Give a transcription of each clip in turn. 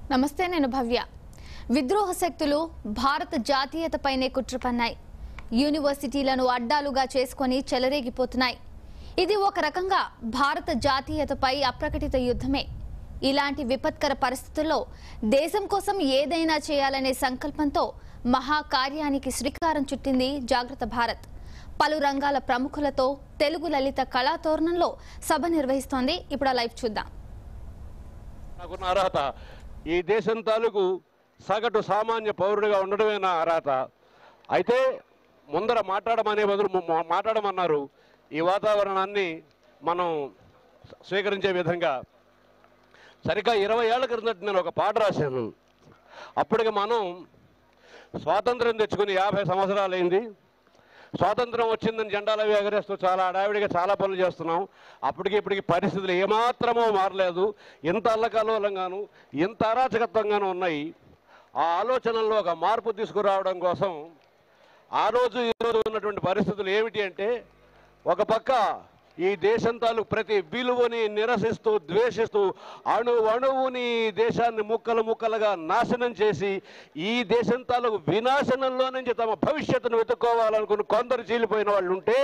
నమస్తే నేను భవ్య విద్రోహ శక్తులు భారత జాతీయతపైనే కుట్ర పన్నాయి యూనివర్సిటీలను అడ్డాలుగా చేసుకొని చెలరేగిపోతున్నాయి ఇది ఒక రకంగా భారత జాతీయతపై అప్రకటిత యుద్ధమే ఇలాంటి విపత్కర పరిస్థితుల్లో దేశం కోసం ఏదైనా చేయాలనే సంకల్పంతో మహాకార్యానికి శ్రీకారం చుట్టింది జాగ్రత్త భారత్ పలు రంగాల ప్రముఖులతో తెలుగు లలిత కళాతోరణంలో సభ నిర్వహిస్తోంది ఇప్పుడు ఆ లైవ్ చూద్దాం నాకున్న అర్హత ఈ దేశం తాలూకు సగటు సామాన్య పౌరుడిగా ఉండడమే నా అర్హత అయితే ముందర మాట్లాడమనే బదులు ము- మా- మాట్లాడమన్నారు ఈ వాతావరణాన్ని మనం స్వీకరించే విధంగా సరిగ్గా ఇరవై ఏళ్ల క్రిందట నేను ఒక పాట రాశాను అప్పటికి మనం స్వాతంత్రం తెచ్చుకుని యాభై సంవత్సరాలైంది స్వాతంత్రం వచ్చిందని జెండాలు అవి ఎగరేస్తూ చాలా అడావిడిగా చాలా పనులు చేస్తున్నాం అప్పటికి ఇప్పటికి పరిస్థితులు ఏమాత్రమో మారలేదు ఇంత అల్లకల్లోలంగాను ఇంత అరాచకత్వంగాను ఉన్నాయి ఆ ఆలోచనల్లో ఒక మార్పు తీసుకురావడం కోసం ఆ రోజు ఈ రోజు ఉన్నటువంటి పరిస్థితులు ఏమిటి అంటే ఒక పక్క ఈ దేశం తాలూకు ప్రతి విలువని నిరసిస్తూ ద్వేషిస్తూ అణు అణువుని ఈ దేశాన్ని ముక్కలు ముక్కలుగా నాశనం చేసి ఈ దేశం తాలూకు వినాశనంలో నుంచి తమ భవిష్యత్తును వెతుక్కోవాలనుకుని కొందరు చీలిపోయిన వాళ్ళు ఉంటే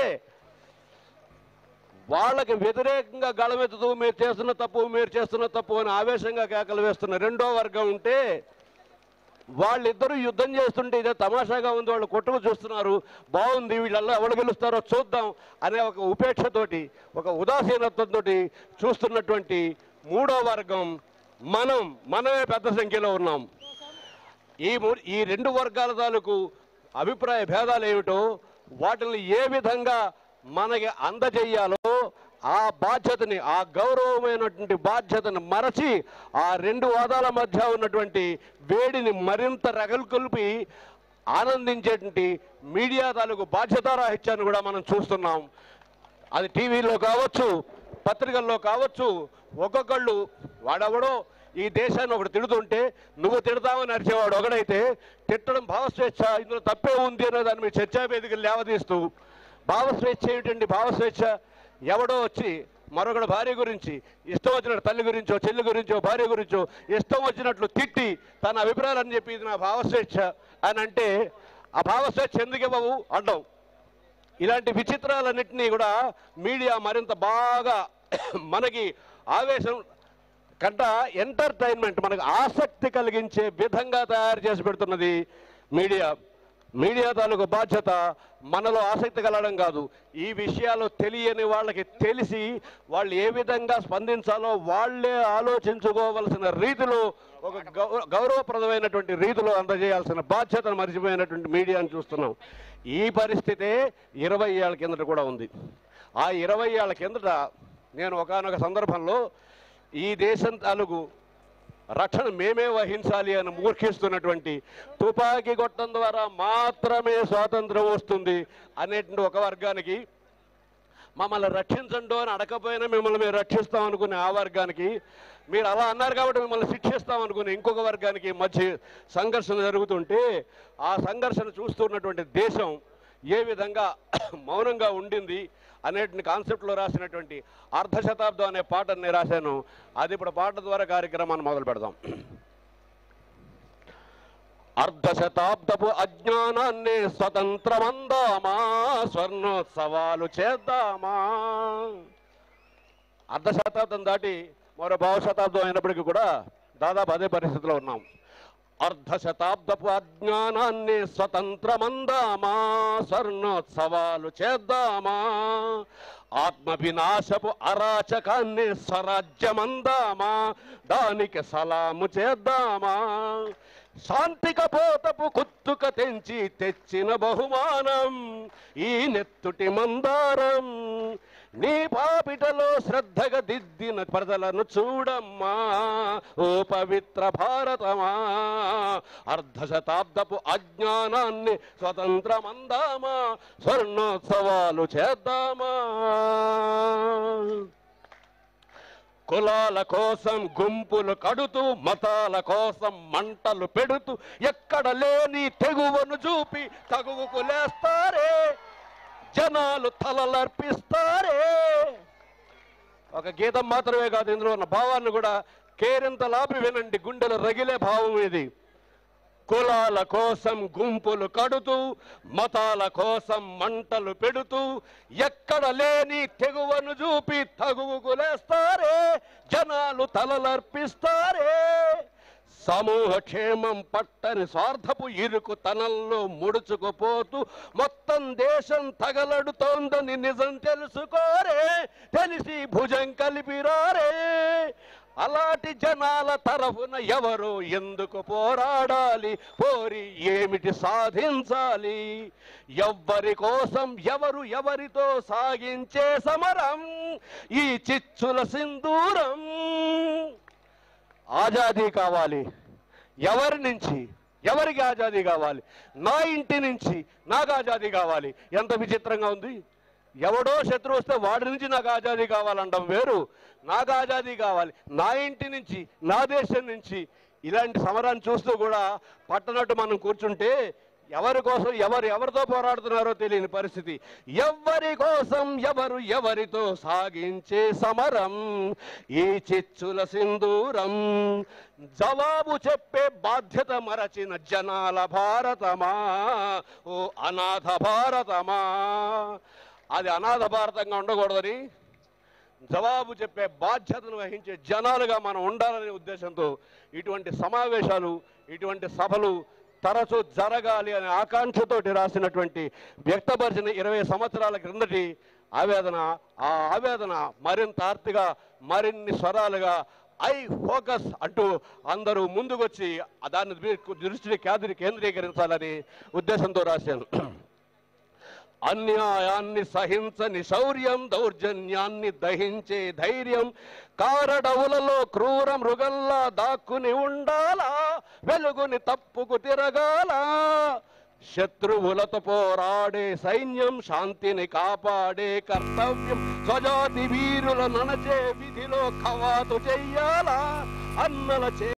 వాళ్ళకి వ్యతిరేకంగా గళమెత్తుతూ మీరు చేస్తున్న తప్పు మీరు చేస్తున్న తప్పు అని ఆవేశంగా కేకలు వేస్తున్న రెండో వర్గం ఉంటే వాళ్ళిద్దరూ యుద్ధం చేస్తుంటే ఇదే తమాషాగా ఉంది వాళ్ళు కొట్టుకు చూస్తున్నారు బాగుంది వీళ్ళల్లో ఎవరు గెలుస్తారో చూద్దాం అనే ఒక ఉపేక్షతోటి ఒక ఉదాసీనత్వంతో చూస్తున్నటువంటి మూడో వర్గం మనం మనమే పెద్ద సంఖ్యలో ఉన్నాం ఈ ము- ఈ రెండు వర్గాల తాలూకు అభిప్రాయ భేదాలు ఏమిటో వాటిని ఏ విధంగా మనకి అందజేయాలో ఆ బాధ్యతని ఆ గౌరవమైనటువంటి బాధ్యతను మరచి ఆ రెండు వాదాల మధ్య ఉన్నటువంటి వేడిని మరింత రగలుకొల్పి ఆనందించేటువంటి మీడియా తాలూకు బాధ్యతారాహిత్యాన్ని కూడా మనం చూస్తున్నాం అది టీవీలో కావచ్చు పత్రికల్లో కావచ్చు ఒక్కొక్కళ్ళు వాడెవడో ఈ దేశాన్ని ఒకటి తిడుతుంటే నువ్వు తిడతామని అరిచేవాడు ఒకడైతే తిట్టడం భావస్వేచ్ఛ ఇందులో తప్పే ఉంది అనే దాని మీద చర్చా వేదికలు లేవదీస్తూ భావస్వేచ్ఛ ఏమిటండి భావస్వేచ్ఛ ఎవడో వచ్చి మరొకడు భార్య గురించి ఇష్టం వచ్చినట్టు తల్లి గురించో చెల్లి గురించో భార్య గురించో ఇష్టం వచ్చినట్లు తిట్టి తన అభిప్రాయాలని చెప్పి ఇది నా భావస్వేచ్ఛ అని అంటే ఆ భావస్వేచ్ఛ ఎందుకు ఇవ్వవు అంటాం ఇలాంటి విచిత్రాలన్నింటినీ కూడా మీడియా మరింత బాగా మనకి ఆవేశం కంట ఎంటర్టైన్మెంట్ మనకు ఆసక్తి కలిగించే విధంగా తయారు చేసి పెడుతున్నది మీడియా మీడియా తాలూకు బాధ్యత మనలో ఆసక్తి కలగడం కాదు ఈ విషయాలు తెలియని వాళ్ళకి తెలిసి వాళ్ళు ఏ విధంగా స్పందించాలో వాళ్ళే ఆలోచించుకోవలసిన రీతిలో ఒక గౌ- గౌరవప్రదమైనటువంటి రీతిలో అందజేయాల్సిన బాధ్యతను మర్చిపోయినటువంటి మీడియాను చూస్తున్నాం ఈ పరిస్థితే ఇరవై ఏళ్ళ కిందట కూడా ఉంది ఆ ఇరవై ఏళ్ళ కిందట నేను ఒకానొక సందర్భంలో ఈ దేశం తాలూకు రక్షణ మేమే వహించాలి అని మూర్ఖిస్తున్నటువంటి తుపాకీ కొట్టడం ద్వారా మాత్రమే స్వాతంత్రం వస్తుంది అనేటువంటి ఒక వర్గానికి మమ్మల్ని రక్షించండు అని అడగపోయినా మిమ్మల్ని మేము రక్షిస్తాం అనుకునే ఆ వర్గానికి మీరు అలా అన్నారు కాబట్టి మిమ్మల్ని శిక్షిస్తాం అనుకునే ఇంకొక వర్గానికి మధ్య సంఘర్షణ జరుగుతుంటే ఆ సంఘర్షణ చూస్తున్నటువంటి దేశం ఏ విధంగా మౌనంగా ఉండింది అనేటువంటి కాన్సెప్ట్లో రాసినటువంటి అర్ధ శతాబ్దం అనే పాటని నేను రాశాను అది ఇప్పుడు పాట ద్వారా కార్యక్రమాన్ని మొదలు పెడదాం అర్ధ శతాబ్దపు అజ్ఞానాన్ని స్వతంత్రమందామా స్వర్ణోత్సవాలు చేద్దామా అర్ధ శతాబ్దం దాటి మరో భావ శతాబ్దం అయినప్పటికీ కూడా దాదాపు అదే పరిస్థితిలో ఉన్నాం అర్ధ శతాబ్దపు అజ్ఞానాన్ని స్వతంత్రమందామా స్వర్ణోత్సవాలు చేద్దామా ఆత్మ వినాశపు అరాచకాన్ని స్వరాజ్యమందామా దానికి సలాము చేద్దామా శాంతిక పోతపు కుత్తుక తెంచి తెచ్చిన బహుమానం ఈ నెత్తుటి మందారం నీ పాపిటలో శ్రద్ధగా దిద్దిన ప్రజలను చూడమ్మా ఓ పవిత్ర భారతమా అర్ధ శతాబ్దపు అజ్ఞానాన్ని స్వతంత్రమందామా స్వర్ణోత్సవాలు చేద్దామా కులాల కోసం గుంపులు కడుతూ మతాల కోసం మంటలు పెడుతూ ఎక్కడ లేని తెగువను చూపి తగువుకు లేస్తారే జనాలు తలలర్పిస్తారే ఒక గీతం మాత్రమే కాదు ఇందులో ఉన్న భావాన్ని కూడా కేరింతలాపి వినండి గుండెలు రగిలే భావం ఇది కులాల కోసం గుంపులు కడుతూ మతాల కోసం మంటలు పెడుతూ ఎక్కడ లేని తెగువను చూపి తగువుకులేస్తారే జనాలు తలలర్పిస్తారే సమూహ క్షేమం పట్టని స్వార్థపు ఇరుకు తనంలో ముడుచుకుపోతూ మొత్తం దేశం తగలడుతోందని నిజం తెలుసుకోరే తెలిసి భుజం కలిపిరారే అలాంటి జనాల తరఫున ఎవరు ఎందుకు పోరాడాలి పోరి ఏమిటి సాధించాలి ఎవ్వరి కోసం ఎవరు ఎవరితో సాగించే సమరం ఈ చిచ్చుల సింధూరం ఆజాదీ కావాలి ఎవరి నుంచి ఎవరికి ఆజాదీ కావాలి నా ఇంటి నుంచి నాకు ఆజాదీ కావాలి ఎంత విచిత్రంగా ఉంది ఎవడో శత్రువు వస్తే వాడి నుంచి నాకు ఆజాదీ కావాలంటాం వేరు నాకు ఆజాదీ కావాలి నా ఇంటి నుంచి నా దేశం నుంచి ఇలాంటి సమరాన్ని చూస్తూ కూడా పట్టనట్టు మనం కూర్చుంటే ఎవరి కోసం ఎవరు ఎవరితో పోరాడుతున్నారో తెలియని పరిస్థితి ఎవరి కోసం ఎవరు ఎవరితో సాగించే సమరం ఈ చిచ్చుల సింధూరం జవాబు చెప్పే బాధ్యత మరచిన జనాల భారతమా ఓ అనాథ భారతమా అది అనాథ భారతంగా ఉండకూడదని జవాబు చెప్పే బాధ్యతను వహించే జనాలుగా మనం ఉండాలనే ఉద్దేశంతో ఇటువంటి సమావేశాలు ఇటువంటి సభలు తరచూ జరగాలి అనే ఆకాంక్షతోటి రాసినటువంటి వ్యక్తపరిచిన ఇరవై సంవత్సరాల క్రిందటి ఆవేదన ఆ ఆవేదన మరింత ఆర్తిగా మరిన్ని స్వరాలుగా ఐ ఫోకస్ అంటూ అందరూ ముందుకొచ్చి దాన్ని దృ- దృష్టిని కేంద్రీ కేంద్రీకరించాలని ఉద్దేశంతో రాశాను అన్యాయాన్ని సహించని శౌర్యం దౌర్జన్యాన్ని దహించే ధైర్యం కారడవులలో క్రూర మృగంలా దాక్కుని ఉండాలా వెలుగుని తప్పుకు తిరగాల శత్రువులతో పోరాడే సైన్యం శాంతిని కాపాడే కర్తవ్యం స్వజాతి వీరుల ననచే విధిలో కవాతు చెయ్యాలా అన్నల చే